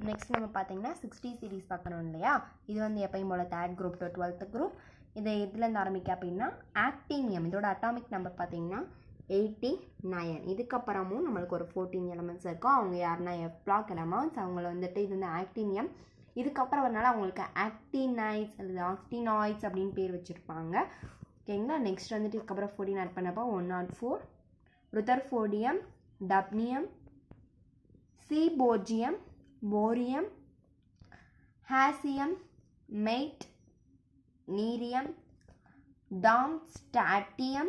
next நம்ம பார்த்தீங்கன்னா sixty series பார்க்கணும் இல்லையா இது வந்து எப்பயும் போல் third group to twelfth group இது இதுலேருந்து ஆரம்பிக்க அப்படின்னா ஆக்டினியம் இதோட அட்டாமிக் நம்பர் பார்த்தீங்கன்னா எயிட்டி நயன் இதுக்கப்புறமும் நம்மளுக்கு ஒரு ஃபோர்டீன் எலமெண்ட்ஸ் இருக்கும் அவங்க யாருன்னா எஃப் பிளாக் எலமெண்ட்ஸ் அவங்கள வந்துட்டு இது வந்து ஆக்டினியம் இதுக்கப்புறம் வரனால அவங்களுக்கு ஆக்டினைட்ஸ் அல்லது ஆக்டினாய்ட்ஸ் அப்படின்னு பேர் வச்சுருப்பாங்க ஓகேங்களா நெக்ஸ்ட் வந்துட்டு இதுக்கப்புறம் ஃபோர்டீன் ஆட் பண்ணப்போ one naught four rutherfordium dubnium seaborgium bohrium hassium meitnerium darmstadtium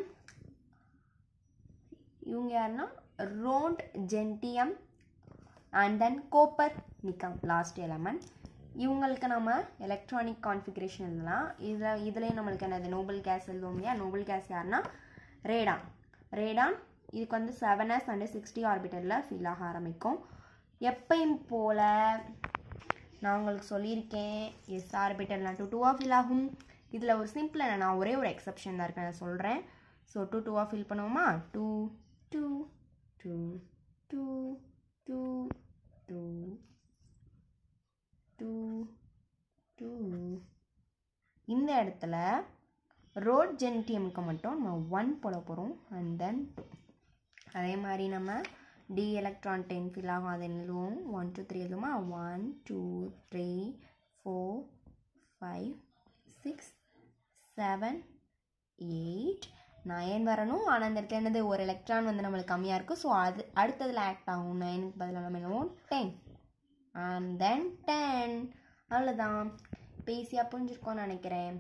இவங்க யாருன்னா roentgenium and then copernicium last element இவங்களுக்கு நம்ம எலக்ட்ரானிக் கான்ஃபிகரேஷன் எழுதலாம் இதில் இதுலேயும் நம்மளுக்கு என்னது நோபல் கேஸ் எழுதுவோம் இல்லையா நோபல் கேஸ் யாருன்னா ரேடான் ரேடான் இதுக்கு வந்து செவன் எஸ் அண்டு சிக்ஸ்டி ஆர்பிட்டலில் ஃபீல் ஆக ஆரம்பிக்கும் எப்பயும் போல் நான் உங்களுக்கு சொல்லியிருக்கேன் எஸ் ஆர்பிட்டல் டூ டூவாக ஃபில் ஆகும் இதில் ஒரு சிம்பிள் என்ன நான் ஒரே ஒரு எக்ஸப்ஷன் தான் இருக்கு நான் சொல்கிறேன் ஸோ டூ டூவாக ஃபில் பண்ணுவோமா two two two two two two two two இந்த இடத்துல ரோட் ஜென்டியமுக்கு மட்டும் நம்ம ஒன் போட போகிறோம் அண்ட் தென் டூ அதே மாதிரி நம்ம டி எலக்ட்ரான் டென் ஃபில் ஆகும் அதை எழுதுவோம் ஒன் டூ த்ரீ எழுதுமா one two three four five six seven eight nine வரணும் ஆனால் இந்த இடத்துல என்னது ஒரு எலக்ட்ரான் வந்து நம்மளுக்கு கம்மியாக இருக்கும் ஸோ அது அடுத்ததில் ஆக்ட் ஆகும் நைனுக்கு பதிலாக நம்ம எழுதுவோம் டென் அண்ட் தென் டென் அவ்வளோதான் பேசியாக புரிஞ்சிருக்கோன்னு நினைக்கிறேன்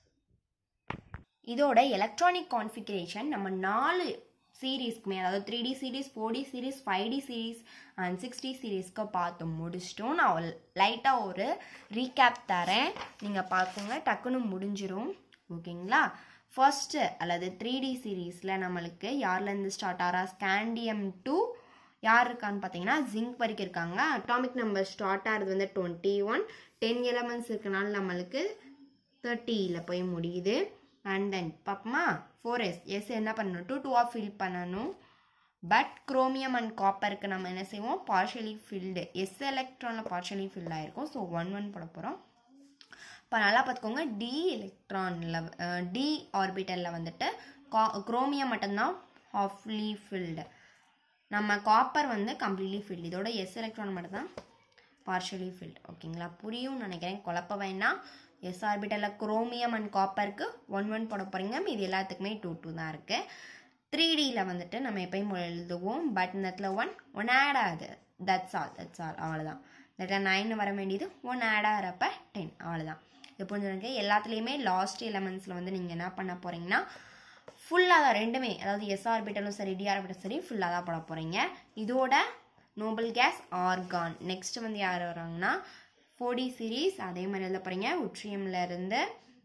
இதோட எலக்ட்ரானிக் கான்ஃபிகரேஷன் நம்ம நாலு சீரீஸ்க்குமே அதாவது three D series four D series five D series and six D சீரீஸ்க்கு பார்த்து முடிச்சிட்டோம் நான் லைட்டாக ஒரு ரீகேப் தரேன் நீங்கள் பார்க்குங்க டக்குன்னு முடிஞ்சிரும் ஓகேங்களா ஃபர்ஸ்ட்டு அல்லது த்ரீ டி சீரீஸில் நம்மளுக்கு யார்லேருந்து ஸ்டார்ட் ஆகிறா ஸ்கேண்டியம் டூ யார் இருக்கான்னு பார்த்தீங்கன்னா ஜிங்க் வரைக்கும் இருக்காங்க அட்டாமிக் நம்பர் ஸ்டார்ட் ஆகிறது வந்து டுவெண்ட்டி ஒன் டென் எலமெண்ட்ஸ் இருக்கனால நம்மளுக்கு தேர்ட்டியில் போய் முடியுது அண்ட் தென் பார்ப்போமா ஃபோர் எஸ் எஸ் என்ன பண்ணணும் டூ டூவாக ஃபில் பண்ணணும் பட் குரோமியம் அண்ட் காப்பருக்கு நம்ம என்ன செய்வோம் பார்ஷலி ஃபில்டு எஸ் எலக்ட்ரானில் பார்ஷலி ஃபில் ஆகிருக்கும் ஸோ ஒன் ஒன் போட போகிறோம் இப்போ நல்லா பார்த்துக்கோங்க டி எலக்ட்ரானில் டி ஆர்பிட்டலில் வந்துட்டு கா குரோமியம் மட்டும்தான் ஹாஃப்லி ஃபில்டு நம்ம காப்பர் வந்து கம்ப்ளீட்லி ஃபில்டு இதோட எஸ் எலக்ட்ரான் மட்டும்தான் பார்ஷலி ஃபில்டு ஓகேங்களா புரியும்னு நினைக்கிறேன் குழப்ப வேணாம் எஸ் ஆர்பிட்டலில் குரோமியம் அண்ட் காப்பருக்கு ஒன் ஒன் போட போகிறீங்க இது எல்லாத்துக்குமே டூ டூ தான் இருக்குது த்ரீ டியில் வந்துட்டு நம்ம எப்பயும் எழுதுவோம் பட் இந்த இடத்துல ஒன் ஒன் ஆட் ஆகுது தட்ஸ் ஆல் தட்ஸ் ஆல் அவ்வளோதான் இந்த இடத்துல நைன் வர வேண்டியது ஒன் ஆட் ஆகிறப்ப டென் அவ்வளோதான் இது புரிஞ்சுருக்கு எல்லாத்துலேயுமே லாஸ்ட் எலமெண்ட்ஸில் வந்து நீங்கள் என்ன பண்ண போகிறீங்கன்னா ஃபுல்லாக தான் ரெண்டுமே அதாவது எஸ் ஆர்பிட்டலும் சரி டி ஆர்பிட்டலும் சரி ஃபுல்லாக தான் போட போகிறீங்க இதோட நோபல் கேஸ் ஆர்கான் நெக்ஸ்ட் வந்து யார் வராங்கன்னா ஃபோடி சீரீஸ் அதே மாதிரி எழுத போகிறீங்க உட்ரியம்ல இருந்து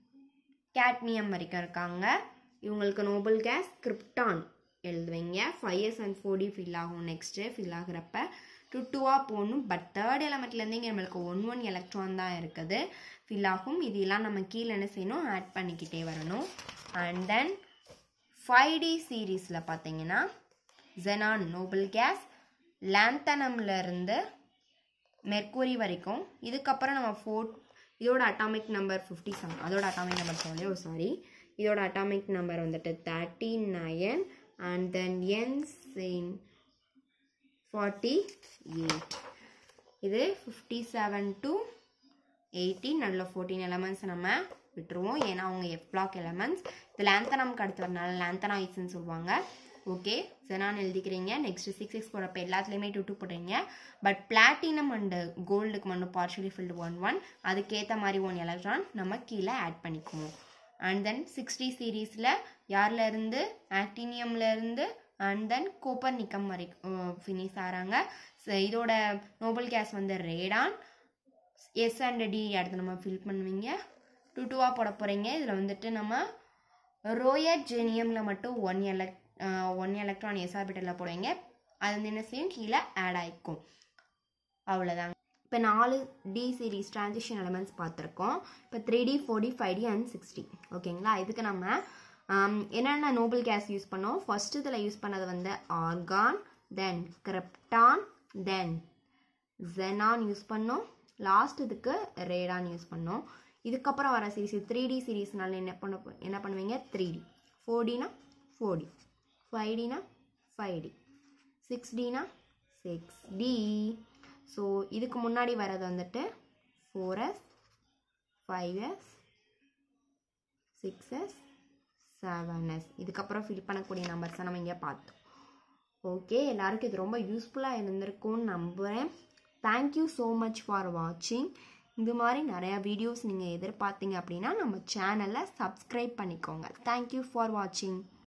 கேட்மியம் வரைக்கும் இருக்காங்க இவங்களுக்கு நோபல் கேஸ் கிரிப்டான் எழுதுவீங்க five years and forty fill ஆகும் நெக்ஸ்ட்டு ஃபில் ஆகுறப்ப டூ டூவாக போகணும் பட் தேர்ட் எலமெண்ட்லேருந்து இங்கே நம்மளுக்கு ஒன் ஒன் எலக்ட்ரான் தான் இருக்குது ஃபில் ஆகும் இதெல்லாம் நம்ம கீழே என்ன செய்யணும் ஆட் பண்ணிக்கிட்டே வரணும் அண்ட் தென் ஃபைவ் டி சீரீஸில் பார்த்தீங்கன்னா ஜெனான் நோபல் கேஸ் லாந்தனம்ல இருந்து மெர்க்குரி வரைக்கும் இதுக்கப்புறம் நம்ம ஃபோர் இதோட அட்டாமிக் நம்பர் ஃபிஃப்டி செவன் அதோட அட்டாமிக் நம்பர் சொல்லி ஓ சாரி இதோட அட்டாமிக் நம்பர் வந்துட்டு தேர்ட்டி நயன் அண்ட் தென் என் செயின் ஃபார்ட்டி எயிட் இது ஃபிஃப்டி செவன் டு எயிட்டீன் நடுவில் ஃபோர்டீன் எலமெண்ட்ஸ் நம்ம விட்டுருவோம் ஏன்னா அவங்க எஃப் பிளாக் எலமெண்ட்ஸ் இது லேந்தனம்க்கு அடுத்து வரனால லேந்தனாய்ஸ்ன்னு சொல்லுவாங்க ஓகே ஜெனான் எழுதிக்கிறீங்க நெக்ஸ்ட் சிக்ஸ் சிக்ஸ் போடுறப்ப எல்லாத்துலேயுமே டூ டூ போடுறீங்க பட் பிளாட்டினம் அண்டு கோல்டுக்கு மட்டும் பார்ஷலி ஃபில்டு ஒன் ஒன் அதுக்கேற்ற மாதிரி ஒன் எலக்ட்ரான் நம்ம கீழே ஆட் பண்ணிக்குவோம் அண்ட் தென் சிக்ஸ்டி சீரீஸில் யாரில் இருந்து ஆக்டினியம்ல இருந்து அண்ட் தென் கோப்பர் நிக்கம் வரைக்கும் ஃபினிஷ் ஆகிறாங்க இதோட நோபல் கேஸ் வந்து ரேடான் எஸ் அண்ட் டி அடுத்து நம்ம ஃபில் பண்ணுவீங்க டூ டூவாக போட போகிறீங்க இதில் வந்துட்டு நம்ம ரோயட் ஜெனியமில் மட்டும் ஒன் எலக்ட் ஒன் எலக்ட்ரான் எஸ் ஆர்பிட்டலில் போடுவீங்க அது வந்து என்ன செய்யும் கீழே ஆட் ஆகிக்கும் அவ்வளோதாங்க இப்போ நாலு டி சீரீஸ் ட்ரான்சிஷன் எலமெண்ட்ஸ் பார்த்துருக்கோம் இப்போ three D four D five D and sixty ஓகேங்களா இதுக்கு நம்ம என்னென்ன நோபல் கேஸ் யூஸ் பண்ணோம் ஃபர்ஸ்ட் இதில் யூஸ் பண்ணது வந்து argon then krypton then xenon use பண்ணோம் லாஸ்ட் இதுக்கு ரேடான் யூஸ் பண்ணோம் இதுக்கப்புறம் வர சீரிஸ் த்ரீ டி சீரீஸ்னால என்ன பண்ண என்ன பண்ணுவீங்க த்ரீ டி ஃபோர் டினா ஃபோர் டி ஃபைவ் டினா ஃபைவ் டி சிக்ஸ் டினா சிக்ஸ் டி ஸோ இதுக்கு முன்னாடி வர்றது வந்துட்டு four S five S six S seven S இதுக்கப்புறம் ஃபில் பண்ணக்கூடிய நம்பர்ஸை நம்ம இங்கே பார்த்தோம் ஓகே எல்லாருக்கும் இது ரொம்ப யூஸ்ஃபுல்லாக இருந்திருக்கும்னு நம்புகிறேன் தேங்க்யூ ஸோ மச் ஃபார் வாட்சிங் இந்த மாதிரி நிறையா வீடியோஸ் நீங்கள் எதிர்பார்த்தீங்க அப்படின்னா நம்ம சேனலை சப்ஸ்கிரைப் பண்ணிக்கோங்க தேங்க்யூ ஃபார் வாட்சிங்